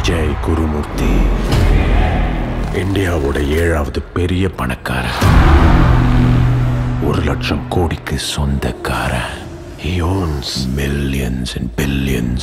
விஜய் குருமூர்த்தி இந்தியாவோட ஏழாவது பெரிய பணக்காரன் ஒரு லட்சம் கோடிக்கு சொந்தக்காரன் He owns millions and billions.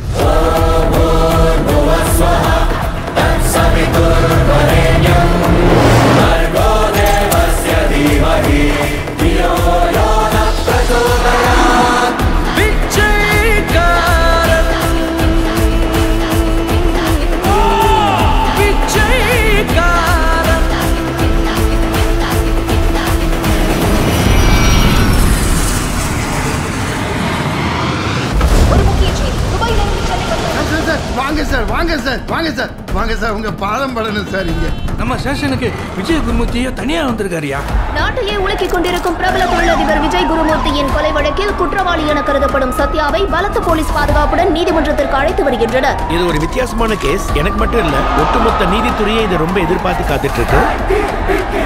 ஒரு முக்கிய செய்தி துபாயிலிருந்து சென்னை வந்த சார், சார், வாங்க சார் வாங்க சார் வாங்க சார் வாங்க சார் உங்க பாதம் படணும் சார் இங்க நம்ம ஸ்டேஷனுக்கு விஜய் குருமூர்த்தியே தனியா வந்திருக்காருயா நாட்டையே உலுக்கிக் கொண்டிருக்கும் பிரபல தொழிலதிபர் விஜய் குருமூர்த்தியின் கொலை வழக்கில் குற்றவாளி என கருதப்படும் சத்யாவை பலத்த போலீஸ் பாதுகாப்புடன் நீதிமன்றத்திற்கு அழைத்து வருகின்றனர் இது ஒரு வித்தியாசமான கேஸ் எனக்கு மட்டும் இல்ல ஒட்டுமொத்த நீதித்துறையே இதை ரொம்ப எதிர்பார்த்து காத்துட்டு இருக்கு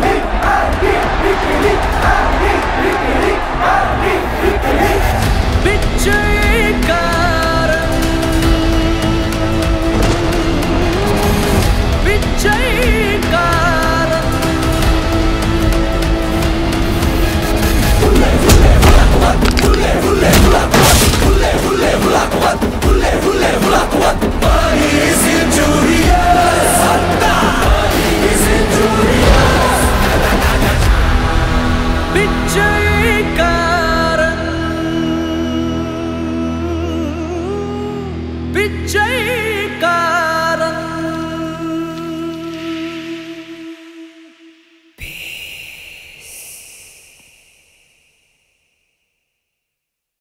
பிச்சை